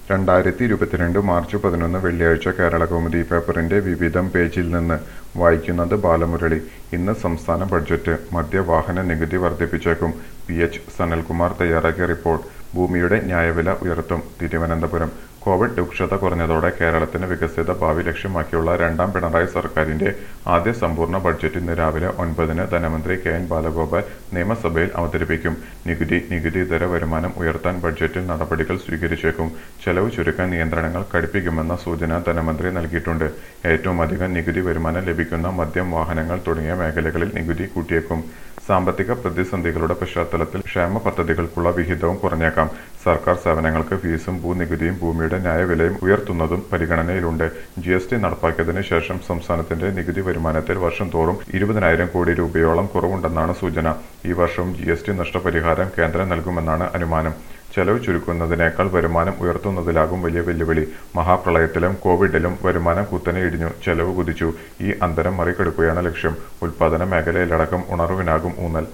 രണ്ടായിരത്തി ഇരുപത്തിരണ്ട് മാർച്ച് പതിനൊന്ന് വെള്ളിയാഴ്ച കേരള കൗമുദി പേപ്പറിന്റെ വിവിധം പേജിൽ നിന്ന് വായിക്കുന്നത് ബാലമുരളി ഇന്ന് സംസ്ഥാന ബഡ്ജറ്റ് മദ്യവാഹന നികുതി വർദ്ധിപ്പിച്ചേക്കും പി എച്ച് സനൽകുമാർ തയ്യാറാക്കിയ റിപ്പോർട്ട് ഭൂമിയുടെ ന്യായവില ഉയർത്തും തിരുവനന്തപുരം കോവിഡ് രൂക്ഷത കുറഞ്ഞതോടെ കേരളത്തിന് വികസിത ഭാവി ലക്ഷ്യമാക്കിയുള്ള രണ്ടാം പിണറായി സർക്കാരിന്റെ ആദ്യ സമ്പൂർണ്ണ ബഡ്ജറ്റ് ഇന്ന് രാവിലെ ഒൻപതിന് ധനമന്ത്രി കെ എൻ ബാലഗോപാൽ നിയമസഭയിൽ അവതരിപ്പിക്കും നികുതി നികുതി ഇതര വരുമാനം ഉയർത്താൻ ബഡ്ജറ്റിൽ നടപടികൾ സ്വീകരിച്ചേക്കും ചെലവ് ചുരുക്കാൻ നിയന്ത്രണങ്ങൾ കടുപ്പിക്കുമെന്ന സൂചന ധനമന്ത്രി നൽകിയിട്ടുണ്ട് ഏറ്റവും അധികം നികുതി വരുമാനം ലഭിക്കുന്ന മദ്യം വാഹനങ്ങൾ തുടങ്ങിയ മേഖലകളിൽ നികുതി കൂട്ടിയേക്കും സാമ്പത്തിക പ്രതിസന്ധികളുടെ പശ്ചാത്തലത്തിൽ ക്ഷേമ പദ്ധതികൾക്കുള്ള വിഹിതവും കുറഞ്ഞേക്കാം സർക്കാർ സേവനങ്ങൾക്ക് ഫീസും ഭൂനികുതിയും ഭൂമിയുടെ ന്യായവിലയും ഉയർത്തുന്നതും പരിഗണനയിലുണ്ട് ജി എസ് ടി നടപ്പാക്കിയതിനു ശേഷം സംസ്ഥാനത്തിന്റെ നികുതി വരുമാനത്തിൽ വർഷം തോറും ഇരുപതിനായിരം കോടി രൂപയോളം കുറവുണ്ടെന്നാണ് സൂചന ഈ വർഷവും ജി എസ് ടി നഷ്ടപരിഹാരം കേന്ദ്രം നൽകുമെന്നാണ് അനുമാനം ചെലവ് ചുരുക്കുന്നതിനേക്കാൾ വരുമാനം ഉയർത്തുന്നതിലാകും വലിയ വെല്ലുവിളി മഹാപ്രളയത്തിലും കോവിഡിലും വരുമാനം കുത്തനെ ഇടിഞ്ഞു ചെലവ് കുതിച്ചു ഈ അന്തരം മറികടക്കുകയാണ് ലക്ഷ്യം ഉൽപാദന മേഖലയിലടക്കം ഉണർവിനാകും ഊന്നൽ